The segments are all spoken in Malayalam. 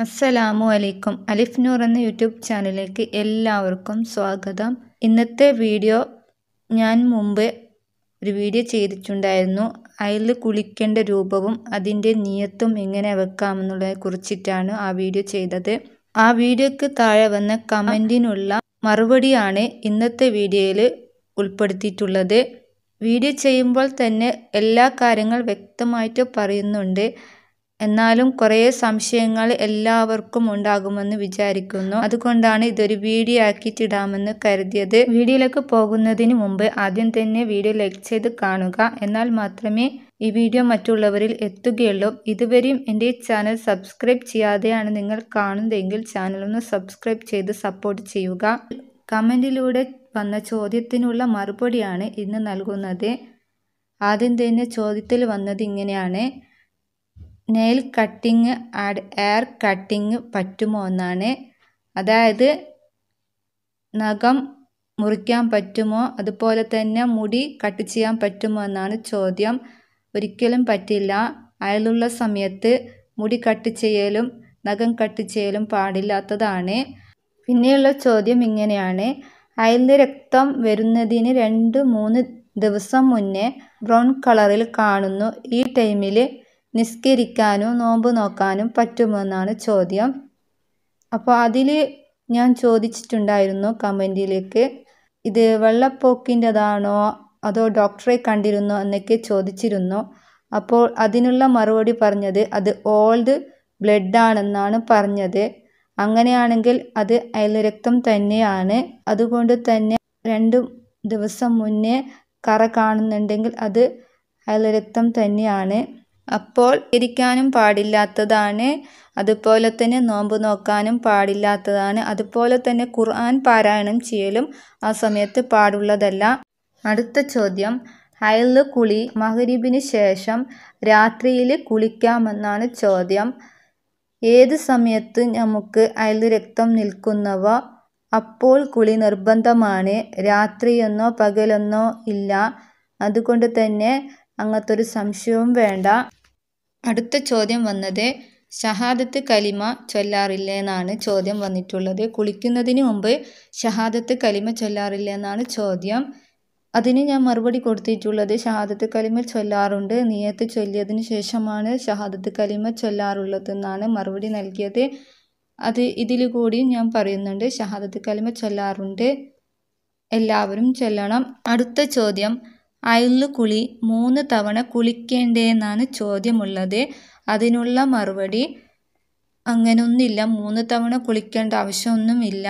അസ്സലാമു അലൈക്കും അലിഫ് നൂർ എന്ന യൂട്യൂബ് ചാനലിലേക്ക് എല്ലാവർക്കും സ്വാഗതം ഇന്നത്തെ വീഡിയോ ഞാൻ മുമ്പ് ഒരു വീഡിയോ ചെയ്തിട്ടുണ്ടായിരുന്നു അതിൽ കുളിക്കേണ്ട രൂപവും അതിൻ്റെ നിയത്തും എങ്ങനെ വെക്കാമെന്നുള്ളതിനെ കുറിച്ചിട്ടാണ് ആ വീഡിയോ ചെയ്തത് ആ വീഡിയോക്ക് താഴെ വന്ന കമൻറ്റിനുള്ള മറുപടിയാണ് ഇന്നത്തെ വീഡിയോയിൽ ഉൾപ്പെടുത്തിയിട്ടുള്ളത് വീഡിയോ ചെയ്യുമ്പോൾ തന്നെ എല്ലാ കാര്യങ്ങൾ വ്യക്തമായിട്ട് പറയുന്നുണ്ട് എന്നാലും കുറേ സംശയങ്ങൾ എല്ലാവർക്കും ഉണ്ടാകുമെന്ന് വിചാരിക്കുന്നു അതുകൊണ്ടാണ് ഇതൊരു വീഡിയോ ആക്കിയിട്ടിടാമെന്ന് കരുതിയത് വീഡിയോയിലേക്ക് പോകുന്നതിന് മുമ്പ് ആദ്യം തന്നെ വീഡിയോ ലൈക്ക് ചെയ്ത് കാണുക എന്നാൽ മാത്രമേ ഈ വീഡിയോ മറ്റുള്ളവരിൽ എത്തുകയുള്ളൂ ഇതുവരെയും എൻ്റെ ചാനൽ സബ്സ്ക്രൈബ് ചെയ്യാതെയാണ് നിങ്ങൾ കാണുന്നതെങ്കിൽ ചാനൽ ഒന്ന് സബ്സ്ക്രൈബ് ചെയ്ത് സപ്പോർട്ട് ചെയ്യുക കമൻറ്റിലൂടെ വന്ന ചോദ്യത്തിനുള്ള മറുപടിയാണ് ഇന്ന് നൽകുന്നത് ആദ്യം തന്നെ ചോദ്യത്തിൽ വന്നത് ഇങ്ങനെയാണ് nail cutting and hair cutting പറ്റുമോ എന്നാണ് അതായത് നഖം മുറിക്കാൻ പറ്റുമോ അതുപോലെ തന്നെ മുടി കട്ട് ചെയ്യാൻ പറ്റുമോ എന്നാണ് ചോദ്യം ഒരിക്കലും പറ്റില്ല അയലുള്ള സമയത്ത് മുടി കട്ട് ചെയ്യലും നഖം കട്ട് ചെയ്യലും പാടില്ലാത്തതാണ് പിന്നെയുള്ള ചോദ്യം ഇങ്ങനെയാണ് അയലിൻ്റെ രക്തം വരുന്നതിന് രണ്ട് മൂന്ന് ദിവസം മുന്നേ ബ്രൗൺ കളറിൽ കാണുന്നു ഈ ടൈമിൽ നിസ്കരിക്കാനും നോമ്പ് നോക്കാനും പറ്റുമെന്നാണ് ചോദ്യം അപ്പോൾ അതിൽ ഞാൻ ചോദിച്ചിട്ടുണ്ടായിരുന്നു കമൻറ്റിലേക്ക് ഇത് വെള്ളപ്പൊക്കിൻ്റെതാണോ അതോ ഡോക്ടറെ കണ്ടിരുന്നോ എന്നൊക്കെ ചോദിച്ചിരുന്നു അപ്പോൾ അതിനുള്ള മറുപടി പറഞ്ഞത് അത് ഓൾഡ് ബ്ലഡ് ആണെന്നാണ് പറഞ്ഞത് അങ്ങനെയാണെങ്കിൽ അത് അയൽരക്തം തന്നെയാണ് അതുകൊണ്ട് തന്നെ രണ്ട് ദിവസം മുന്നേ കറ കാണുന്നുണ്ടെങ്കിൽ അത് അയൽരക്തം തന്നെയാണ് അപ്പോൾ ഇരിക്കാനും പാടില്ലാത്തതാണ് അതുപോലെ തന്നെ നോമ്പ് നോക്കാനും പാടില്ലാത്തതാണ് അതുപോലെ തന്നെ ഖുർആൻ പാരായണം ചെയ്യലും ആ സമയത്ത് പാടുള്ളതല്ല അടുത്ത ചോദ്യം അയല് കുളി മഹരീബിന് ശേഷം രാത്രിയിൽ കുളിക്കാമെന്നാണ് ചോദ്യം ഏത് സമയത്ത് നമുക്ക് അയൽ രക്തം നിൽക്കുന്നവ അപ്പോൾ കുളി നിർബന്ധമാണ് രാത്രിയെന്നോ പകലെന്നോ ഇല്ല അതുകൊണ്ട് തന്നെ അങ്ങനത്തെ ഒരു സംശയവും വേണ്ട അടുത്ത ചോദ്യം വന്നത് ഷഹാദത്ത് കലിമ ചൊല്ലാറില്ല എന്നാണ് ചോദ്യം വന്നിട്ടുള്ളത് കുളിക്കുന്നതിന് മുമ്പ് ഷഹാദത്ത് കലിമ ചൊല്ലാറില്ല എന്നാണ് ചോദ്യം അതിന് ഞാൻ മറുപടി കൊടുത്തിട്ടുള്ളത് ഷഹാദത്ത് കലിമ ചൊല്ലാറുണ്ട് നിയത്ത് ചൊല്ലിയതിന് ശേഷമാണ് ഷഹാദത്ത് കലിമ ചൊല്ലാറുള്ളതെന്നാണ് മറുപടി നൽകിയത് അത് ഇതിൽ കൂടിയും ഞാൻ പറയുന്നുണ്ട് ഷഹാദത്ത് കലിമ ചൊല്ലാറുണ്ട് എല്ലാവരും ചൊല്ലണം അടുത്ത ചോദ്യം അയല് കുളി മൂന്ന് തവണ കുളിക്കേണ്ടേന്നാണ് ചോദ്യമുള്ളത് അതിനുള്ള മറുപടി അങ്ങനൊന്നില്ല മൂന്ന് തവണ കുളിക്കേണ്ട ആവശ്യമൊന്നുമില്ല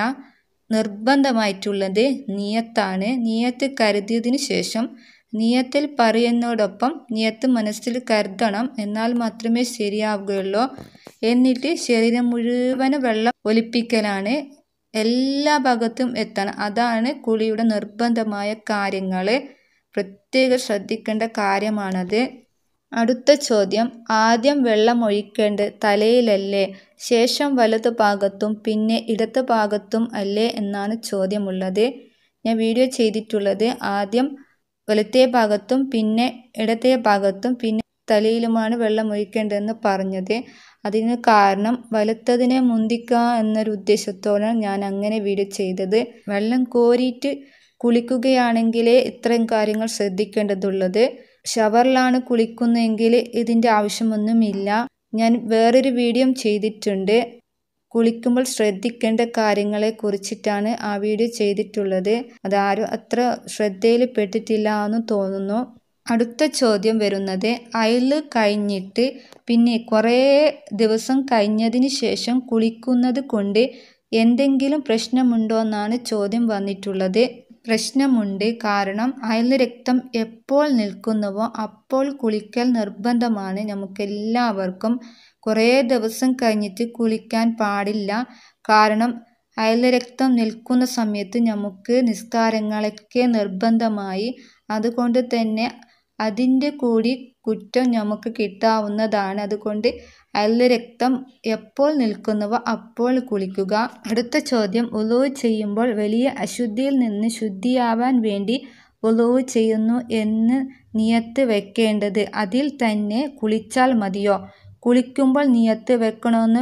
നിർബന്ധമായിട്ടുള്ളത് നിയത്താണ് നിയത്ത് കരുതിയതിന് ശേഷം നിയത്തിൽ പറയുന്നതോടൊപ്പം നിയത്ത് മനസ്സിൽ കരുതണം എന്നാൽ മാത്രമേ ശരിയാവുകയുള്ളൂ എന്നിട്ട് ശരീരം മുഴുവൻ വെള്ളം ഒലിപ്പിക്കലാണ് എല്ലാ ഭാഗത്തും എത്തണം അതാണ് കുളിയുടെ നിർബന്ധമായ കാര്യങ്ങൾ പ്രത്യേകം ശ്രദ്ധിക്കേണ്ട കാര്യമാണത് അടുത്ത ചോദ്യം ആദ്യം വെള്ളം ഒഴിക്കേണ്ടത് തലയിലല്ലേ ശേഷം വലതു ഭാഗത്തും പിന്നെ ഇടത് ഭാഗത്തും അല്ലേ എന്നാണ് ചോദ്യമുള്ളത് ഞാൻ വീഡിയോ ചെയ്തിട്ടുള്ളത് ആദ്യം വലത്തേ ഭാഗത്തും പിന്നെ ഇടത്തേ ഭാഗത്തും പിന്നെ തലയിലുമാണ് വെള്ളം ഒഴിക്കേണ്ടതെന്ന് പറഞ്ഞത് അതിന് കാരണം വലത്തതിനെ മുന്തിക്കുക എന്നൊരു ഉദ്ദേശത്തോടെ ഞാൻ അങ്ങനെ വീഡിയോ ചെയ്തത് വെള്ളം കോരിയിട്ട് കുളിക്കുകയാണെങ്കിലേ ഇത്രയും കാര്യങ്ങൾ ശ്രദ്ധിക്കേണ്ടതുള്ളത് ഷവറിലാണ് കുളിക്കുന്നതെങ്കിൽ ഇതിൻ്റെ ആവശ്യമൊന്നുമില്ല ഞാൻ വേറൊരു വീഡിയോ ചെയ്തിട്ടുണ്ട് കുളിക്കുമ്പോൾ ശ്രദ്ധിക്കേണ്ട കാര്യങ്ങളെ കുറിച്ചിട്ടാണ് ആ വീഡിയോ ചെയ്തിട്ടുള്ളത് അതാരും അത്ര ശ്രദ്ധയിൽ പെട്ടിട്ടില്ല എന്ന് തോന്നുന്നു അടുത്ത ചോദ്യം വരുന്നത് അയൽ കഴിഞ്ഞിട്ട് പിന്നെ കുറേ ദിവസം കഴിഞ്ഞതിന് ശേഷം കുളിക്കുന്നത് കൊണ്ട് എന്തെങ്കിലും പ്രശ്നമുണ്ടോ എന്നാണ് ചോദ്യം വന്നിട്ടുള്ളത് പ്രശ്നമുണ്ട് കാരണം അയൽ രക്തം എപ്പോൾ നിൽക്കുന്നുവോ അപ്പോൾ കുളിക്കൽ നിർബന്ധമാണ് നമുക്കെല്ലാവർക്കും കുറേ ദിവസം കഴിഞ്ഞിട്ട് കുളിക്കാൻ പാടില്ല കാരണം അയൽ രക്തം നിൽക്കുന്ന സമയത്ത് നമുക്ക് നിസ്കാരങ്ങളൊക്കെ നിർബന്ധമായി അതുകൊണ്ട് തന്നെ അതിൻ്റെ കൂടി കുറ്റം നമുക്ക് കിട്ടാവുന്നതാണ് അതുകൊണ്ട് അയൽ രക്തം എപ്പോൾ നിൽക്കുന്നവ അപ്പോൾ കുളിക്കുക അടുത്ത ചോദ്യം ഉളവ് ചെയ്യുമ്പോൾ വലിയ അശുദ്ധിയിൽ നിന്ന് ശുദ്ധിയാവാൻ വേണ്ടി ഉളവ് ചെയ്യുന്നു എന്ന് നിയത്ത് വെക്കേണ്ടത് അതിൽ തന്നെ കുളിച്ചാൽ മതിയോ കുളിക്കുമ്പോൾ നിയത്ത് വെക്കണമെന്ന്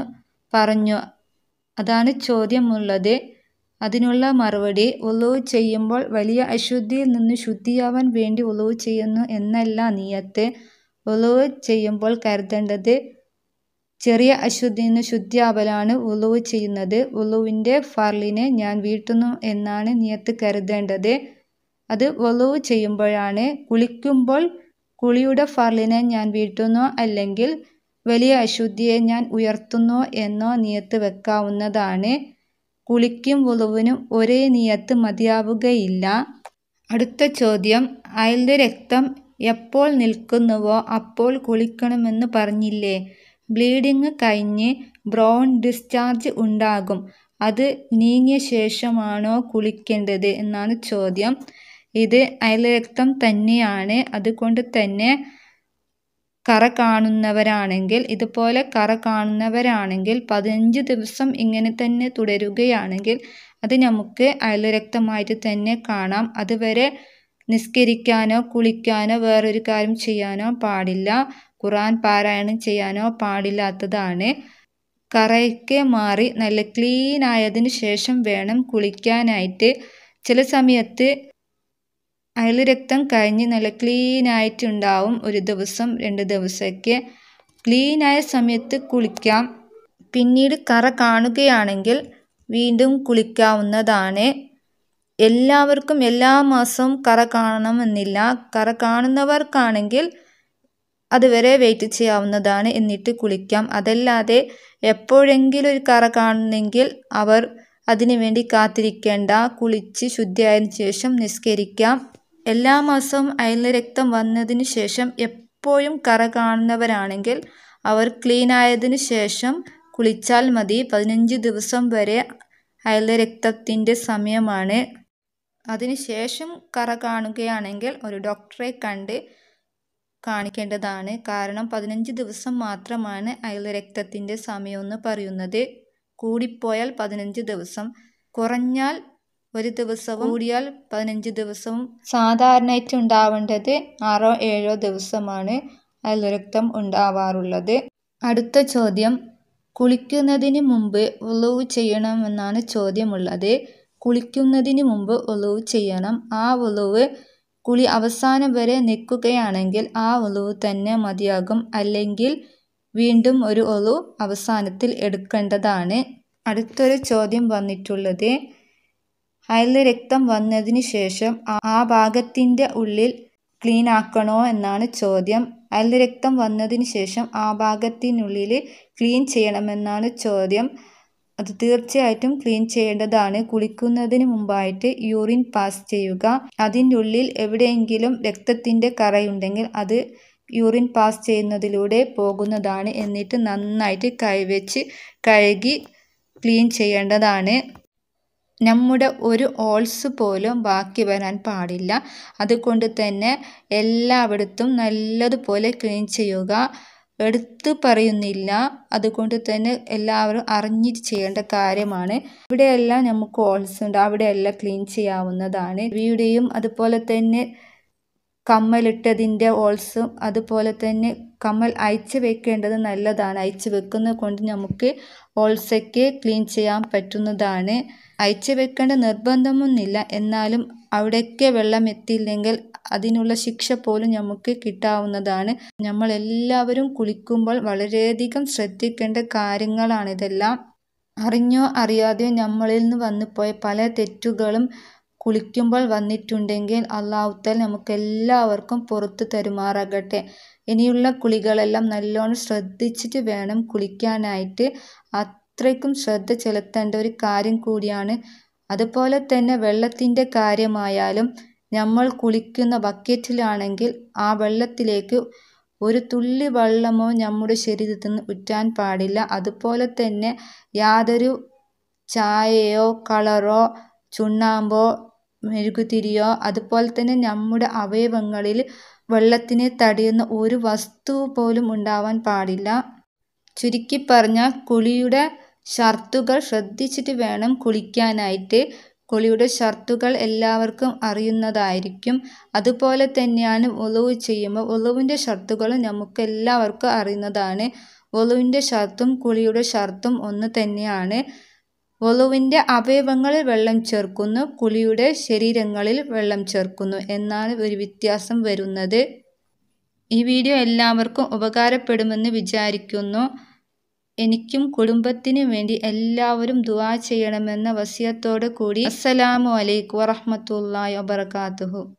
പറഞ്ഞു അതാണ് ചോദ്യമുള്ളത് അതിനുള്ള മറുപടി ഉളവ് ചെയ്യുമ്പോൾ വലിയ അശുദ്ധിയിൽ നിന്ന് ശുദ്ധിയാവാൻ വേണ്ടി ഉളവ് ചെയ്യുന്നു എന്നല്ല നിയത്ത് ഉളവ് ചെയ്യുമ്പോൾ കരുതേണ്ടത് ചെറിയ അശുദ്ധിയിൽ നിന്ന് ശുദ്ധിയാവലാണ് ഉളവ് ചെയ്യുന്നത് ഉളുവിൻ്റെ ഫർലിനെ ഞാൻ വീട്ടുന്നു എന്നാണ് നിയത്ത് കരുതേണ്ടത് അത് ഉളവ് ചെയ്യുമ്പോഴാണ് കുളിക്കുമ്പോൾ കുളിയുടെ ഫർലിനെ ഞാൻ വീട്ടുന്നു അല്ലെങ്കിൽ വലിയ അശുദ്ധിയെ ഞാൻ ഉയർത്തുന്നു എന്നോ നിയത്ത് വെക്കാവുന്നതാണ് കുളിക്കും ഉളുവിനും ഒരേ നിയത്ത് മതിയാവുകയില്ല അടുത്ത ചോദ്യം അയൽന്റെ രക്തം എപ്പോൾ നിൽക്കുന്നുവോ അപ്പോൾ കുളിക്കണമെന്ന് പറഞ്ഞില്ലേ ബ്ലീഡിങ് കഴിഞ്ഞ് ബ്രൗൺ ഡിസ്ചാർജ് ഉണ്ടാകും അത് നീങ്ങിയ ശേഷമാണോ കുളിക്കേണ്ടത് എന്നാണ് ചോദ്യം ഇത് അയൽരക്തം തന്നെയാണ് അതുകൊണ്ട് തന്നെ കറ കാണുന്നവരാണെങ്കിൽ ഇതുപോലെ കറ കാണുന്നവരാണെങ്കിൽ പതിനഞ്ച് ദിവസം ഇങ്ങനെ തന്നെ തുടരുകയാണെങ്കിൽ അത് നമുക്ക് അയൽരക്തമായിട്ട് തന്നെ കാണാം അതുവരെ നിസ്കരിക്കാനോ കുളിക്കാനോ വേറൊരു കാര്യം ചെയ്യാനോ പാടില്ല ഖുറാൻ പാരായണം ചെയ്യാനോ പാടില്ലാത്തതാണ് കറയൊക്കെ മാറി നല്ല ക്ലീൻ ആയതിനു ശേഷം വേണം കുളിക്കാനായിട്ട് ചില സമയത്ത് അയൽരക്തം കഴിഞ്ഞ് നല്ല ക്ലീൻ ആയിട്ടുണ്ടാവും ഒരു ദിവസം രണ്ട് ദിവസമൊക്കെ ക്ലീനായ സമയത്ത് കുളിക്കാം പിന്നീട് കറ കാണുകയാണെങ്കിൽ വീണ്ടും കുളിക്കാവുന്നതാണ് എല്ലാവർക്കും എല്ലാ മാസവും കറ കാണണമെന്നില്ല കറ കാണുന്നവർക്കാണെങ്കിൽ അതുവരെ വെയിറ്റ് ചെയ്യാവുന്നതാണ് എന്നിട്ട് കുളിക്കാം അതല്ലാതെ എപ്പോഴെങ്കിലും ഒരു കറ കാണുന്നെങ്കിൽ അവർ അതിനു വേണ്ടി കാത്തിരിക്കേണ്ട കുളിച്ച് ശുദ്ധിയായതിനു ശേഷം നിസ്കരിക്കാം എല്ലാ മാസവും അയൽരക്തം വന്നതിന് ശേഷം എപ്പോഴും കറ കാണുന്നവരാണെങ്കിൽ അവർ ക്ലീൻ ആയതിനു ശേഷം കുളിച്ചാൽ മതി പതിനഞ്ച് ദിവസം വരെ അയൽരക്തത്തിൻ്റെ സമയമാണ് അതിനുശേഷം കറ കാണുകയാണെങ്കിൽ ഒരു ഡോക്ടറെ കണ്ട് കാണിക്കേണ്ടതാണ് കാരണം പതിനഞ്ച് ദിവസം മാത്രമാണ് അയൽരക്തത്തിൻ്റെ സമയമെന്ന് പറയുന്നത് കൂടിപ്പോയാൽ പതിനഞ്ച് ദിവസം കുറഞ്ഞാൽ ഒരു ദിവസവും കൂടിയാൽ പതിനഞ്ച് ദിവസവും സാധാരണയായിട്ട് ഉണ്ടാവേണ്ടത് ആറോ ഏഴോ ദിവസമാണ് അയൽരക്തം ഉണ്ടാവാറുള്ളത് അടുത്ത ചോദ്യം കുളിക്കുന്നതിന് മുമ്പ് ഉളവ് ചെയ്യണമെന്നാണ് ചോദ്യമുള്ളത് കുളിക്കുന്നതിന് മുമ്പ് ഉളവ് ചെയ്യണം ആ ഉളവ് കുളി അവസാനം വരെ നിൽക്കുകയാണെങ്കിൽ ആ ഉളവ് തന്നെ മതിയാകും അല്ലെങ്കിൽ വീണ്ടും ഒരു ഒളു അവസാനത്തിൽ എടുക്കേണ്ടതാണ് അടുത്തൊരു ചോദ്യം വന്നിട്ടുള്ളത് അയൽരക്തം വന്നതിന് ശേഷം ആ ഭാഗത്തിൻ്റെ ഉള്ളിൽ ക്ലീൻ ആക്കണോ എന്നാണ് ചോദ്യം അയൽരക്തം വന്നതിന് ശേഷം ആ ഭാഗത്തിനുള്ളിൽ ക്ലീൻ ചെയ്യണമെന്നാണ് ചോദ്യം അത് തീർച്ചയായിട്ടും ക്ലീൻ ചെയ്യേണ്ടതാണ് കുളിക്കുന്നതിന് മുമ്പായിട്ട് യൂറിൻ പാസ് ചെയ്യുക അതിൻ്റെ ഉള്ളിൽ എവിടെയെങ്കിലും രക്തത്തിൻ്റെ കറയുണ്ടെങ്കിൽ അത് യൂറിൻ പാസ് ചെയ്യുന്നതിലൂടെ പോകുന്നതാണ് എന്നിട്ട് നന്നായിട്ട് കൈവച്ച് കഴുകി ക്ലീൻ ചെയ്യേണ്ടതാണ് നമ്മുടെ ഒരു ഓൾസ് പോലും ബാക്കി വരാൻ പാടില്ല അതുകൊണ്ട് തന്നെ എല്ലായിടത്തും നല്ലതുപോലെ ക്ലീൻ ചെയ്യുക എടുത്തു പറയുന്നില്ല അതുകൊണ്ട് തന്നെ എല്ലാവരും അറിഞ്ഞിട്ട് ചെയ്യേണ്ട കാര്യമാണ് ഇവിടെയെല്ലാം നമുക്ക് ഓൾസ് ഉണ്ട് അവിടെയെല്ലാം ക്ലീൻ ചെയ്യാവുന്നതാണ് ഇവിടെയും അതുപോലെ തന്നെ കമ്മലിട്ടതിൻ്റെ ഓൾസും അതുപോലെ തന്നെ കമ്മൽ അയച്ച് വെക്കേണ്ടത് നല്ലതാണ് അയച്ച് വെക്കുന്നത് കൊണ്ട് നമുക്ക് ഓൾസൊക്കെ ക്ലീൻ ചെയ്യാൻ പറ്റുന്നതാണ് അയച്ച് വെക്കേണ്ട നിർബന്ധമൊന്നുമില്ല എന്നാലും അവിടെയൊക്കെ വെള്ളം എത്തിയില്ലെങ്കിൽ അതിനുള്ള ശിക്ഷ പോലും നമുക്ക് കിട്ടാവുന്നതാണ് നമ്മൾ എല്ലാവരും കുളിക്കുമ്പോൾ വളരെയധികം ശ്രദ്ധിക്കേണ്ട കാര്യങ്ങളാണിതെല്ലാം അറിഞ്ഞോ അറിയാതെയോ നമ്മളിൽ നിന്ന് വന്നുപോയ പല തെറ്റുകളും കുളിക്കുമ്പോൾ വന്നിട്ടുണ്ടെങ്കിൽ അള്ളാഹുത്താൽ നമുക്ക് എല്ലാവർക്കും പുറത്തു തരുമാറാകട്ടെ ഇനിയുള്ള കുളികളെല്ലാം നല്ലോണം ശ്രദ്ധിച്ചിട്ട് വേണം കുളിക്കാനായിട്ട് അത്രയ്ക്കും ശ്രദ്ധ ചെലുത്തേണ്ട ഒരു കാര്യം കൂടിയാണ് അതുപോലെ തന്നെ വെള്ളത്തിൻ്റെ കാര്യമായാലും നമ്മൾ കുളിക്കുന്ന ബക്കറ്റിലാണെങ്കിൽ ആ വെള്ളത്തിലേക്ക് ഒരു തുള്ളി വെള്ളമോ നമ്മുടെ ശരീരത്തിൽ നിന്ന് ഉറ്റാൻ പാടില്ല അതുപോലെ തന്നെ യാതൊരു ചായയോ കളറോ ചുണ്ണാമ്പോ മെഴുകുതിരിയോ അതുപോലെ തന്നെ നമ്മുടെ അവയവങ്ങളിൽ വെള്ളത്തിനെ തടയുന്ന ഒരു വസ്തു പോലും ഉണ്ടാവാൻ പാടില്ല ചുരുക്കി പറഞ്ഞാൽ കുളിയുടെ ഷർത്തുകൾ ശ്രദ്ധിച്ചിട്ട് വേണം കുളിക്കാനായിട്ട് കുളിയുടെ ഷർത്തുകൾ എല്ലാവർക്കും അറിയുന്നതായിരിക്കും അതുപോലെ തന്നെയാണ് ഉളവ് ചെയ്യുമ്പോൾ ഉളവിൻ്റെ ഷർത്തുകൾ നമുക്ക് എല്ലാവർക്കും അറിയുന്നതാണ് വൊളുവിൻ്റെ ഷർത്തും കുളിയുടെ ഷർത്തും ഒന്ന് തന്നെയാണ് വൊളുവിൻ്റെ അവയവങ്ങളിൽ വെള്ളം ചേർക്കുന്നു കുളിയുടെ ശരീരങ്ങളിൽ വെള്ളം ചേർക്കുന്നു എന്നാണ് ഒരു വ്യത്യാസം വരുന്നത് ഈ വീഡിയോ എല്ലാവർക്കും ഉപകാരപ്പെടുമെന്ന് വിചാരിക്കുന്നു എനിക്കും കുടുംബത്തിനു വേണ്ടി എല്ലാവരും ദുആ ചെയ്യണമെന്ന വസിയത്തോടു കൂടി അസ്സലാമു അലൈക്കും വറഹ്മത്തുള്ളാഹി വബറകാതുഹു